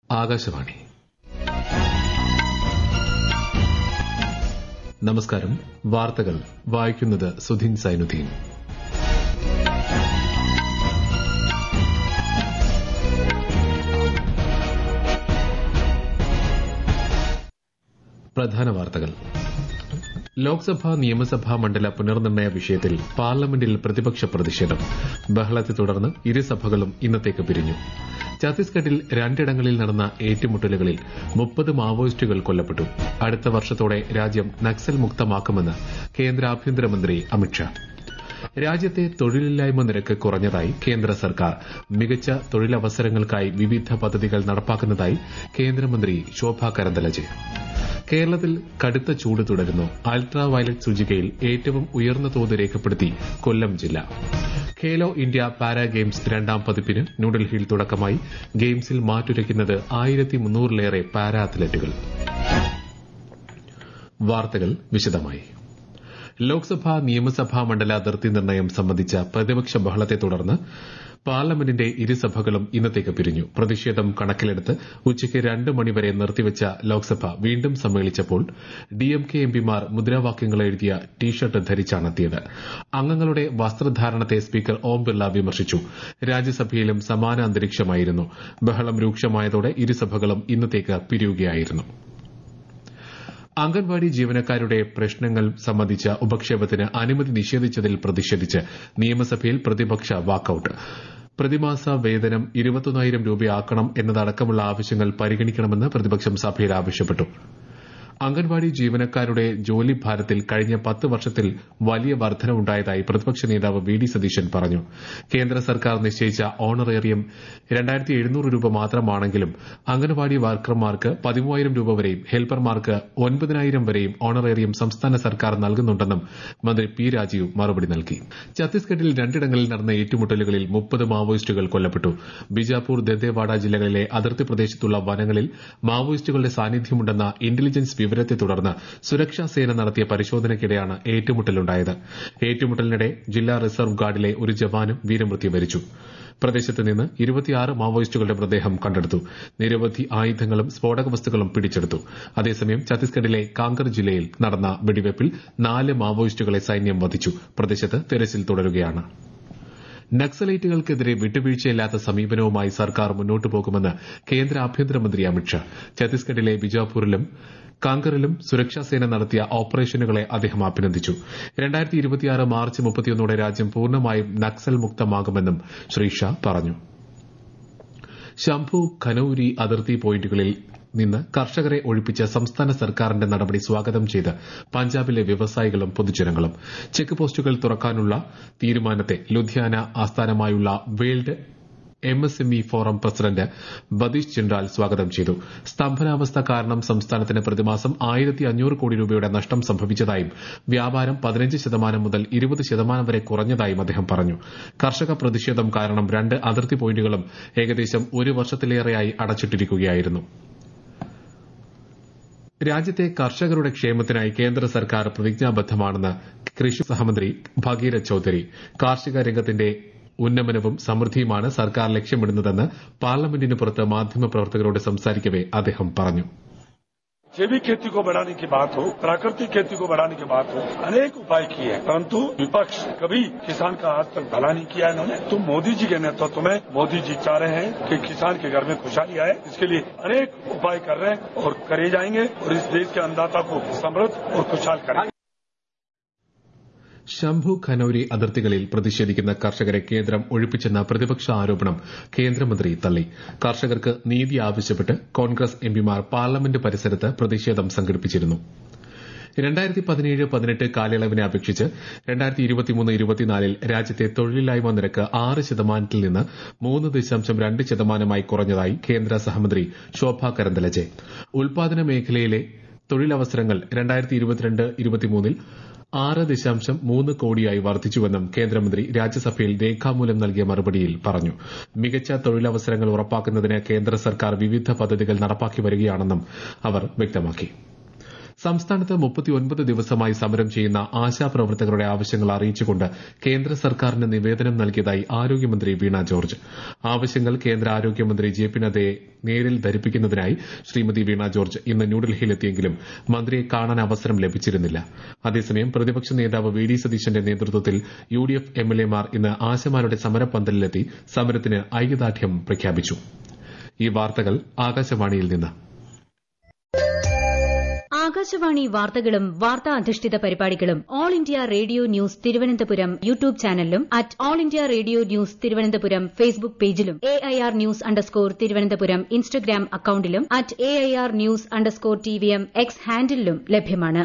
ആകാശവാണി നമസ്കാരം വാർത്തകൾ വായിക്കുന്നത് സുധിൻ സൈനുദ്ദീൻ പ്രധാന വാർത്തകൾ ലോക്സഭാ നിയമസഭാ മണ്ഡല പുനർനിർണയ വിഷയത്തിൽ പാർലമെന്റിൽ പ്രതിപക്ഷ പ്രതിഷേധം ബഹളത്തെ തുടർന്ന് ഇരുസഭകളും ഇന്നത്തേക്ക് പിരിഞ്ഞു ഛത്തീസ്ഗഡിൽ രണ്ടിടങ്ങളിൽ നടന്ന ഏറ്റുമുട്ടലുകളിൽ മുപ്പത് മാവോയിസ്റ്റുകൾ കൊല്ലപ്പെട്ടു അടുത്ത വർഷത്തോടെ രാജ്യം നക്സൽ മുക്തമാക്കുമെന്ന് കേന്ദ്ര ആഭ്യന്തരമന്ത്രി അമിത്ഷാ രാജ്യത്തെ തൊഴിലില്ലായ്മ നിരക്ക് കുറഞ്ഞതായി കേന്ദ്ര സർക്കാർ മികച്ച തൊഴിലവസരങ്ങൾക്കായി വിവിധ പദ്ധതികൾ നടപ്പാക്കുന്നതായി കേന്ദ്രമന്ത്രി ശോഭ കരന്തലജെ കേരളത്തിൽ കടുത്ത ചൂട് തുടരുന്നു അൾട്രാ വയലറ്റ് സൂചികയിൽ ഏറ്റവും ഉയർന്ന തോത് രേഖപ്പെടുത്തി കൊല്ലം ജില്ല ഖേലോ ഇന്ത്യ പാരാ ഗെയിംസ് രണ്ടാം പതിപ്പിന് ന്യൂഡൽഹിയിൽ തുടക്കമായി ഗെയിംസിൽ മാറ്റുരയ്ക്കുന്നത് ആയിരത്തി മുന്നൂറിലേറെ പാരാ അത്ലറ്റുകൾ വാർത്തകൾ വിശദമായി ലോക്സഭാ നിയമസഭാ മണ്ഡല അതിർത്തി നിർണയം സംബന്ധിച്ച പ്രതിപക്ഷ ബഹളത്തെ തുടർന്ന് പാർലമെന്റിന്റെ ഇരുസഭകളും ഇന്നത്തേക്ക് പിരിഞ്ഞു പ്രതിഷേധം കണക്കിലെടുത്ത് ഉച്ചയ്ക്ക് രണ്ട് മണിവരെ നിർത്തിവച്ച ലോക്സഭ വീണ്ടും സമ്മേളിച്ചപ്പോൾ ഡിഎംകെ എംപിമാർ മുദ്രാവാക്യങ്ങൾ എഴുതിയ ടീഷർട്ട് ധരിച്ചാണെത്തിയത് അംഗങ്ങളുടെ വസ്ത്രധാരണത്തെ സ്പീക്കർ ഓം ബിർള വിമർശിച്ചു രാജ്യസഭയിലും സമാന അന്തരീക്ഷമായിരുന്നു ബഹളം രൂക്ഷമായതോടെ ഇരുസഭകളും ഇന്നത്തേക്ക് പിരിയുകയായിരുന്നു അംഗൻവാടി ജീവനക്കാരുടെ പ്രശ്നങ്ങൾ സംബന്ധിച്ച ഉപക്ഷേപത്തിന് അനുമതി നിഷേധിച്ചതിൽ പ്രതിഷേധിച്ച് നിയമസഭയിൽ പ്രതിപക്ഷ വാക്കൌട്ട് പ്രതിമാസ വേതനം ഇരുപത്തൊന്നായിരം രൂപയാക്കണം എന്നതടക്കമുള്ള ആവശ്യങ്ങൾ പരിഗണിക്കണമെന്ന് പ്രതിപക്ഷം സഭയിൽ ആവശ്യപ്പെട്ടു അംഗൻവാടി ജീവനക്കാരുടെ ജോലി ഭാരത്തിൽ കഴിഞ്ഞ പത്ത് വർഷത്തിൽ വലിയ വർധനവുണ്ടായതായി പ്രതിപക്ഷ നേതാവ് വി ഡി സതീശൻ പറഞ്ഞു കേന്ദ്ര സർക്കാർ നിശ്ചയിച്ച ഓണറേറിയം രണ്ടായിരത്തി എഴുന്നൂറ് രൂപ മാത്രമാണെങ്കിലും അംഗൻവാടി വർക്കർമാർക്ക് പതിമൂവായിരം രൂപ വരെയും ഹെൽപ്പർമാർക്ക് ഒൻപതിനായിരം വരെയും ഓണറേറിയം സംസ്ഥാന സർക്കാർ നൽകുന്നുണ്ടെന്നും മന്ത്രി പി രാജീവ് മറുപടി നൽകി ഛത്തീസ്ഗഡിൽ രണ്ടിടങ്ങളിൽ നടന്ന ഏറ്റുമുട്ടലുകളിൽ മുപ്പത് മാവോയിസ്റ്റുകൾ കൊല്ലപ്പെട്ടു ബിജാപൂർ ദന്തേവാഡ ജില്ലകളിലെ അതിർത്തി പ്രദേശത്തുള്ള വനങ്ങളിൽ മാവോയിസ്റ്റുകളുടെ സാന്നിധ്യമുണ്ടെന്ന ഇന്റലിജൻസ് വിവരത്തെ തുടർന്ന് സുരക്ഷാ സേന നടത്തിയ പരിശോധനയ്ക്കിടെയാണ് ഏറ്റുമുട്ടലുണ്ടായത് ഏറ്റുമുട്ടലിനിടെ ജില്ലാ റിസർവ് ഗാർഡിലെ ഒരു ജവാനും വീരമൃത്യു വരിച്ചു പ്രദേശത്ത് നിന്ന് ഇരുപത്തിയാറ് മാവോയിസ്റ്റുകളുടെ മൃതദേഹം കണ്ടെടുത്തു നിരവധി ആയുധങ്ങളും സ്ഫോടക വസ്തുക്കളും പിടിച്ചെടുത്തു അതേസമയം ഛത്തീസ്ഗഡിലെ കാങ്കർ ജില്ലയിൽ നടന്ന വെടിവയ്പിൽ നാല് മാവോയിസ്റ്റുകളെ സൈന്യം വധിച്ചു പ്രദേശത്ത് തെരച്ചിൽ തുടരുകയാണ് നക്സലൈറ്റുകൾക്കെതിരെ വിട്ടുവീഴ്ചയില്ലാത്ത സമീപനവുമായി സർക്കാർ മുന്നോട്ടു പോകുമെന്ന് കേന്ദ്ര ആഭ്യന്തരമന്ത്രി അമിത്ഷാ ഛത്തീസ്ഗഡിലെ ബിജാപൂരിലും കാങ്കറിലും സുരക്ഷാസേന നടത്തിയ ഓപ്പറേഷനുകളെ അദ്ദേഹം അഭിനന്ദിച്ചു മാർച്ച് മുപ്പത്തിയൊന്നോടെ രാജ്യം പൂർണ്ണമായും നക്സൽ മുക്തമാകുമെന്നും ശ്രീ ഷാ പറഞ്ഞു ശംഭു ഖനൌരി അതിർത്തി പോയിന്റുകളിൽ നിന്ന് കർഷകരെ ഒഴിപ്പിച്ച സംസ്ഥാന സർക്കാരിന്റെ നടപടി സ്വാഗതം ചെയ്ത് പഞ്ചാബിലെ വ്യവസായികളും പൊതുജനങ്ങളും ചെക്ക് പോസ്റ്റുകൾ തുറക്കാനുള്ള തീരുമാനത്തെ ലുധിയാന ആസ്ഥാനമായുള്ള world M S M E forum president Badish Jindal സ്വാഗതം ചെയ്തു സ്തംഭനാവസ്ഥ കാരണം സംസ്ഥാനത്തിന് പ്രതിമാസം ആയിരത്തി അഞ്ഞൂറ് കോടി രൂപയുടെ നഷ്ടം സംഭവിച്ചതായും വ്യാപാരം പതിനഞ്ച് ശതമാനം മുതൽ ഇരുപത് ശതമാനം വരെ കുറഞ്ഞതായും അദ്ദേഹം പറഞ്ഞു കർഷക പ്രതിഷേധം കാരണം രണ്ട് അതിർത്തി പോയിന്റുകളും ഏകദേശം ഒരു വർഷത്തിലേറെയായി അടച്ചിട്ടിരിക്കുകയായിരുന്നു രാജ്യത്തെ കർഷകരുടെ ക്ഷേമത്തിനായി കേന്ദ്ര സർക്കാർ പ്രതിജ്ഞാബദ്ധമാണെന്ന് കൃഷി സഹമന്ത്രി ഭഗീരഥ് ചൌധരി കാർഷിക രംഗത്തിന്റെ ഉന്നമനവും സമൃദ്ധിയുമാണ് സർക്കാർ ലക്ഷ്യമിടുന്നതെന്ന് പാർലമെന്റിന് പുറത്ത് മാധ്യമപ്രവർത്തകരോട് സംസാരിക്കവെ അദ്ദേഹം പറഞ്ഞു जैविक खेती को बढ़ाने की बात हो प्राकृतिक खेती को बढ़ाने की बात हो अनेक उपाय किए हैं परंतु विपक्ष कभी किसान का आज तक भला नहीं किया इन्होंने तो मोदी जी के नेतृत्व में मोदी जी चाह रहे हैं कि किसान के घर में खुशहाली आए इसके लिए अनेक उपाय कर रहे हैं और करे जाएंगे और इस देश के अन्नदाता को समृद्ध और खुशहाल करेंगे ശംഭു ഖനൌരി അതിർത്തികളിൽ പ്രതിഷേധിക്കുന്ന കർഷകരെ കേന്ദ്രം ഒഴിപ്പിച്ചെന്ന പ്രതിപക്ഷ ആരോപണം കേന്ദ്രമന്ത്രി തള്ളി കർഷകർക്ക് നീതി ആവശ്യപ്പെട്ട് കോൺഗ്രസ് എംപിമാർ പാർലമെന്റ് പരിസരത്ത് പ്രതിഷേധം സംഘടിപ്പിച്ചിരുന്നു രണ്ടായിരത്തി പതിനേഴ് പതിനെട്ട് കാലയളവിനെ അപേക്ഷിച്ച് രണ്ടായിരത്തി ഇരുപത്തിമൂന്ന് ഇരുപത്തിനാലിൽ രാജ്യത്തെ തൊഴിലില്ലായ്മ നിരക്ക് ആറ് ശതമാനത്തിൽ നിന്ന് മൂന്ന് ദശാംശം രണ്ട് ശതമാനമായി കുറഞ്ഞതായി കേന്ദ്ര സഹമന്ത്രി ശോഭ കരന്തലജെ ഉൽപാദന മേഖലയിലെ തൊഴിലവസരങ്ങൾ രണ്ടായിരത്തി ഇരുപത്തിരണ്ട് ഇരുപത്തിമൂന്നിൽ ആറ് ദശാംശം മൂന്ന് കോടിയായി വർദ്ധിച്ചുവെന്നും കേന്ദ്രമന്ത്രി രാജ്യസഭയിൽ രേഖാമൂലം നൽകിയ മറുപടിയിൽ പറഞ്ഞു മികച്ച തൊഴിലവസരങ്ങൾ ഉറപ്പാക്കുന്നതിന് കേന്ദ്ര സർക്കാർ വിവിധ പദ്ധതികൾ നടപ്പാക്കി വരികയാണെന്നും അവർ വ്യക്തമാക്കി സംസ്ഥാനത്ത് മുപ്പത്തിയൊൻപത് ദിവസമായി സമരം ചെയ്യുന്ന ആശാപ്രവർത്തകരുടെ ആവശ്യങ്ങൾ അറിയിച്ചുകൊണ്ട് കേന്ദ്ര സർക്കാരിന് നിവേദനം നൽകിയതായി ആരോഗ്യമന്ത്രി വീണ ജോർജ് ആവശ്യങ്ങൾ കേന്ദ്ര ആരോഗ്യമന്ത്രി ജെ പി നദ്ദയെ നേരിൽ ധരിപ്പിക്കുന്നതിനായി ശ്രീമതി വീണ ജോർജ് ഇന്ന് ന്യൂഡൽഹിയിലെത്തിയെങ്കിലും മന്ത്രിയെ കാണാൻ അവസരം ലഭിച്ചിരുന്നില്ല അതേസമയം പ്രതിപക്ഷ നേതാവ് വി ഡി സതീശന്റെ നേതൃത്വത്തിൽ U D F M L എമാർ ഇന്ന് ആശമാരുടെ സമരപ്പന്തലിലെത്തി സമരത്തിന് ഐക്യദാർഢ്യം പ്രഖ്യാപിച്ചു ഈ വാർത്തകൾ ആകാശവാണിയിൽ നിന്ന് ആകാശവാണി വാർത്തകളും വാർത്താ അധിഷ്ഠിത പരിപാടികളും all India radio news Thiruvananthapuram YouTube ചാനലിലും at all India radio news Thiruvananthapuram Facebook പേജിലും A I R news underscore Thiruvananthapuram Instagram അക്കൌണ്ടിലും at A I R news underscore T V M X ഹാൻഡിലും ലഭ്യമാണ്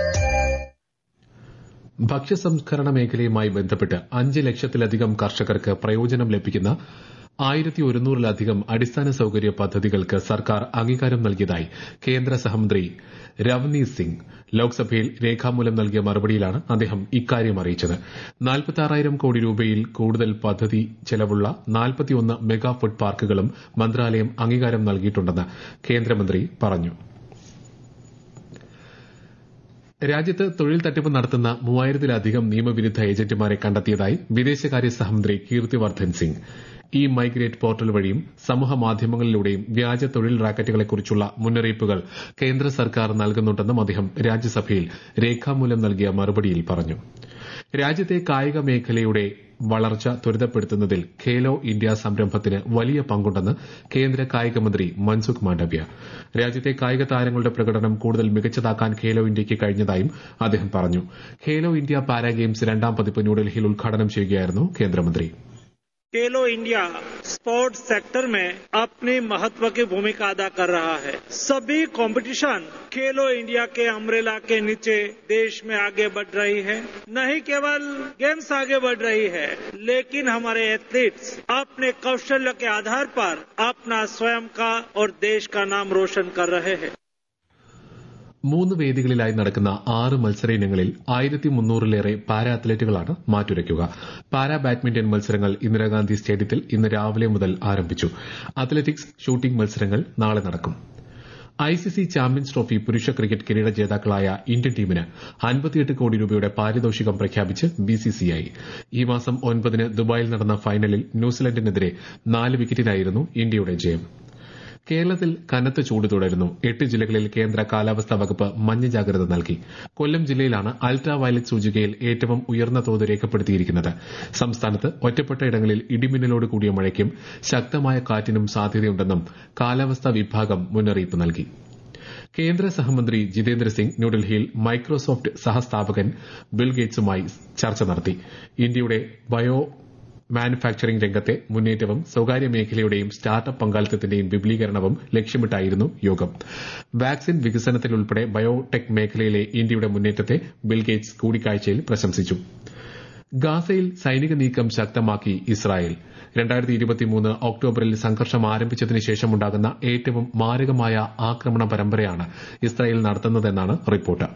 ഭക്ഷ്യസംസ്കരണ മേഖലയുമായി ബന്ധപ്പെട്ട് അഞ്ച് ലക്ഷത്തിലധികം കർഷകർക്ക് പ്രയോജനം ലഭിക്കുന്ന ആയിരത്തി ഒരുന്നൂറിലധികം അടിസ്ഥാന സൌകര്യ പദ്ധതികൾക്ക് സർക്കാർ അംഗീകാരം നൽകിയതായി കേന്ദ്ര സഹമന്ത്രി രവ്നീത് സിംഗ് ലോക്സഭയിൽ രേഖാമൂലം നൽകിയ മറുപടിയിലാണ് അദ്ദേഹം ഇക്കാര്യം അറിയിച്ചത് നാൽപ്പത്തി കോടി രൂപയിൽ കൂടുതൽ പദ്ധതി ചെലവുള്ള നാൽപ്പത്തിയൊന്ന് മെഗാ ഫുഡ് പാർക്കുകളും മന്ത്രാലയം അംഗീകാരം നൽകിയിട്ടുണ്ടെന്ന് കേന്ദ്രമന്ത്രി പറഞ്ഞു രാജ്യത്ത് തൊഴിൽ തട്ടിപ്പ് നടത്തുന്ന മൂവായിരത്തിലധികം നിയമവിരുദ്ധ ഏജന്റുമാരെ കണ്ടെത്തിയതായി വിദേശകാര്യ സഹമന്ത്രി Kirtivardhan Singh E migrate portal വഴിയും സമൂഹ മാധ്യമങ്ങളിലൂടെയും വ്യാജ തൊഴിൽ റാക്കറ്റുകളെക്കുറിച്ചുള്ള മുന്നറിയിപ്പുകൾ കേന്ദ്ര സർക്കാർ നൽകുന്നുണ്ടെന്നും അദ്ദേഹം രാജ്യസഭയിൽ രേഖാമൂലം നൽകിയ മറുപടിയിൽ പറഞ്ഞു രാജ്യത്തെ കായിക മേഖലയുടെ വളർച്ച ത്വരിതപ്പെടുത്തുന്നതിൽ ഖേലോ ഇന്ത്യ സംരംഭത്തിന് വലിയ പങ്കുണ്ടെന്ന് കേന്ദ്ര കായിക മന്ത്രി മൻസുഖ് മാണ്ഡവ്യ രാജ്യത്തെ കായിക താരങ്ങളുടെ പ്രകടനം കൂടുതൽ മികച്ചതാക്കാൻ ഖേലോ ഇന്ത്യയ്ക്ക് കഴിഞ്ഞതായും അദ്ദേഹം പറഞ്ഞു ഖേലോ ഇന്ത്യ പാരാ ഗെയിംസ് രണ്ടാം പതിപ്പ് ന്യൂഡൽഹിയിൽ ഉദ്ഘാടനം ചെയ്യുകയായിരുന്നു കേന്ദ്രമന്ത്രി खेलो इंडिया स्पोर्ट्स सेक्टर में अपनी महत्व की भूमिका अदा कर रहा है सभी कंपटीशन खेलो इंडिया के अम्ब्रेला के नीचे देश में आगे बढ़ रही है नहीं केवल गेम्स आगे बढ़ रही है लेकिन हमारे एथलीट्स अपने कौशल्य के आधार पर अपना स्वयं का और देश का नाम रोशन कर रहे हैं മൂന്ന് വേദികളിലായി നടക്കുന്ന ആറ് മത്സര ഇനങ്ങളിൽ ആയിരത്തി മുന്നൂറിലേറെ പാരാ അത്ലറ്റുകളാണ് മാറ്റുരയ്ക്കുക പാരാ ബാഡ്മിന്റൺ മത്സരങ്ങൾ ഇന്ദിരാഗാന്ധി സ്റ്റേഡിയത്തിൽ ഇന്ന് രാവിലെ മുതൽ ആരംഭിച്ചു അത്ലറ്റിക്സ് ഷൂട്ടിംഗ് മത്സരങ്ങൾ നാളെ നടക്കും ഐസിസി ചാമ്പ്യൻസ് ട്രോഫി പുരുഷ ക്രിക്കറ്റ് കിരീട ജേതാക്കളായ ഇന്ത്യൻ ടീമിന് അൻപത്തിയെട്ട് കോടി രൂപയുടെ പാരിതോഷികം പ്രഖ്യാപിച്ച് ബിസിസിഐ ഈ മാസം ഒൻപതിന് ദുബായിൽ നടന്ന ഫൈനലിൽ ന്യൂസിലൻഡിനെതിരെ നാല് വിക്കറ്റിനായിരുന്നു ഇന്ത്യയുടെ ജയം കേരളത്തിൽ കനത്ത ചൂട് തുടരുന്നു എട്ട് ജില്ലകളിൽ കേന്ദ്ര കാലാവസ്ഥാ വകുപ്പ് മഞ്ഞ ജാഗ്രത നൽകി കൊല്ലം ജില്ലയിലാണ് അൾട്രാ വയലറ്റ് സൂചികയിൽ ഏറ്റവും ഉയർന്ന തോത് രേഖപ്പെടുത്തിയിരിക്കുന്നത് സംസ്ഥാനത്ത് ഒറ്റപ്പെട്ട ഇടങ്ങളിൽ ഇടിമിന്നലോട് കൂടിയ മഴയ്ക്കും ശക്തമായ കാറ്റിനും സാധ്യതയുണ്ടെന്നും കാലാവസ്ഥാ വിഭാഗം മുന്നറിയിപ്പ് നൽകി കേന്ദ്ര സഹമന്ത്രി ജിതേന്ദ്ര സിംഗ് ന്യൂഡൽഹിയിൽ മൈക്രോസോഫ്റ്റ് സഹസ്ഥാപകൻ ബിൽ ഗേറ്റ്സുമായി ചർച്ച നടത്തി ഇന്ത്യയുടെ ബയോ മാനുഫാക്ചറിംഗ് രംഗത്തെ മുന്നേറ്റവും സ്വകാര്യ മേഖലയുടെയും സ്റ്റാർട്ടപ്പ് പങ്കാളിത്തത്തിന്റെയും വിപുലീകരണവും ലക്ഷ്യമിട്ടായിരുന്നു യോഗം വാക്സിൻ വികസനത്തിലുൾപ്പെടെ ബയോടെക് മേഖലയിലെ ഇന്ത്യയുടെ മുന്നേറ്റത്തെ ബിൽഗേറ്റ്സ് കൂടിക്കാഴ്ചയിൽ പ്രശംസിച്ചു ഗാസയിൽ സൈനിക നീക്കം ശക്തമാക്കി ഇസ്രായേൽ രണ്ടായിരത്തി ഇരുപത്തിമൂന്ന് ഒക്ടോബറിൽ സംഘർഷം ആരംഭിച്ചതിന് ശേഷമുണ്ടാകുന്ന ഏറ്റവും മാരകമായ ആക്രമണ പരമ്പരയാണ് ഇസ്രായേൽ നടത്തുന്നതെന്നാണ് റിപ്പോർട്ട്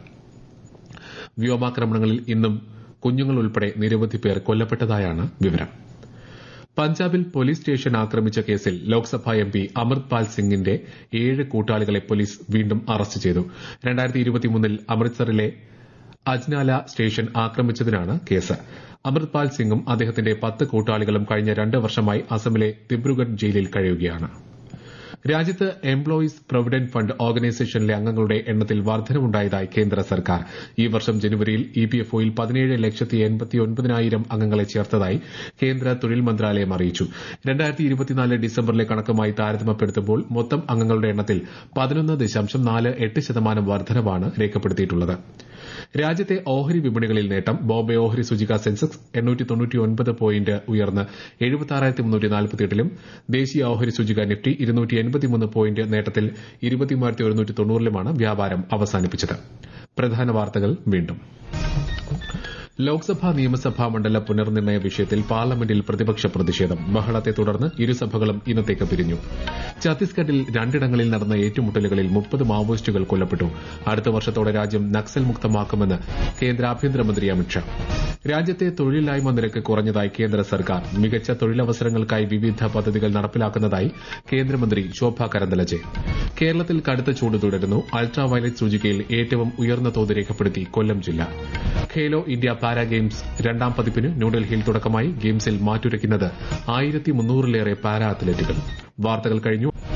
വ്യോമാക്രമണങ്ങളിൽ ഇന്നും കുഞ്ഞുങ്ങൾ ഉൾപ്പെടെ നിരവധി പേർ കൊല്ലപ്പെട്ടതായാണ് വിവരം പഞ്ചാബിൽ പോലീസ് സ്റ്റേഷൻ ആക്രമിച്ച കേസിൽ ലോക്സഭാ എം പി അമൃത്പാൽ സിംഗിന്റെ ഏഴ് കൂട്ടാളികളെ പോലീസ് വീണ്ടും അറസ്റ്റ് ചെയ്തു രണ്ടായിരത്തി ഇരുപത്തിമൂന്നിൽ അമൃത്സറിലെ അജ്നാല സ്റ്റേഷൻ ആക്രമിച്ചതിനാണ് കേസ് അമൃത്പാൽ സിംഗും അദ്ദേഹത്തിന്റെ പത്ത് കൂട്ടാളികളും കഴിഞ്ഞ രണ്ട് വർഷമായി അസമിലെ ദിബ്രുഗഡ് ജയിലിൽ കഴിയുകയാണ് രാജ്യത്ത് എംപ്ലോയീസ് പ്രൊവിഡന്റ് ഫണ്ട് ഓർഗനൈസേഷനിലെ അംഗങ്ങളുടെ എണ്ണത്തിൽ വർധനവുണ്ടായതായി കേന്ദ്ര സർക്കാർ ഈ വർഷം ജനുവരിയിൽ ഇപിഎഫ്ഒയിൽ പതിനേഴ് ലക്ഷത്തി എൺപത്തി ഒൻപതിനായിരം അംഗങ്ങളെ ചേർത്തതായി കേന്ദ്ര തൊഴിൽ മന്ത്രാലയം അറിയിച്ചു രണ്ടായിരത്തി ഇരുപത്തിനാല് ഡിസംബറിലെ കണക്കുമായി താരതമ്യപ്പെടുത്തുമ്പോൾ മൊത്തം അംഗങ്ങളുടെ എണ്ണത്തിൽ പതിനൊന്ന് ദശാംശം നാല് എട്ട് ശതമാനം വർധനവാണ് രേഖപ്പെടുത്തിയിട്ടുള്ളത് രാജ്യത്തെ ഓഹരി വിപണികളിൽ നേട്ടം ബോംബെ ഓഹരി സൂചിക സെൻസെക്സ് എണ്ണൂറ്റി തൊണ്ണൂറ്റിയൊൻപത് പോയിന്റ് ഉയർന്ന് എഴുപത്തി മുന്നൂറ്റി നാൽപ്പത്തിയെട്ടിലും ദേശീയ ഓഹരി സൂചിക നിഫ്റ്റി ഇരുന്നൂറ്റി എൺപത്തിമൂന്ന് പോയിന്റ് നേട്ടത്തിൽ ഇരുപത്തിമൂവായിരത്തി ഒരുന്നൂറ്റി തൊണ്ണൂറിലുമാണ് വ്യാപാരം അവസാനിപ്പിച്ചത് പ്രധാന വാർത്തകൾ വീണ്ടും ലോക്സഭാ നിയമസഭാ മണ്ഡല പുനർനിർണയ വിഷയത്തിൽ പാർലമെന്റിൽ പ്രതിപക്ഷ പ്രതിഷേധം ബഹളത്തെ തുടർന്ന് ഇരുസഭകളും ഇന്നത്തേക്ക് പിരിഞ്ഞു ഛത്തീസ്ഗഡിൽ രണ്ടിടങ്ങളിൽ നടന്ന ഏറ്റുമുട്ടലുകളിൽ മുപ്പത് മാവോയിസ്റ്റുകൾ കൊല്ലപ്പെട്ടു അടുത്ത വർഷത്തോടെ രാജ്യം നക്സൽ മുക്തമാക്കുമെന്ന് കേന്ദ്ര ആഭ്യന്തരമന്ത്രി അമിത്ഷാ രാജ്യത്തെ തൊഴിലില്ലായ്മ നിരക്ക് കുറഞ്ഞതായി കേന്ദ്ര സർക്കാർ മികച്ച തൊഴിലവസരങ്ങൾക്കായി വിവിധ പദ്ധതികൾ നടപ്പിലാക്കുന്നതായി കേന്ദ്രമന്ത്രി ശോഭ കരന്തലജെ കേരളത്തിൽ കടുത്ത ചൂട് തുടരുന്നു അൾട്രാ വയലറ്റ് സൂചികയിൽ ഏറ്റവും ഉയർന്ന തോത് രേഖപ്പെടുത്തി കൊല്ലം ജില്ല ഖേലോ ഇന്ത്യ പാരാ ഗെയിംസ് രണ്ടാം പതിപ്പിന് ന്യൂഡൽഹിയിൽ തുടക്കമായി ഗെയിംസിൽ മാറ്റുരയ്ക്കുന്നത് ആയിരത്തി മുന്നൂറിലേറെ പാരാ അത്ലറ്റുകൾ വാർത്തകൾ കഴിഞ്ഞു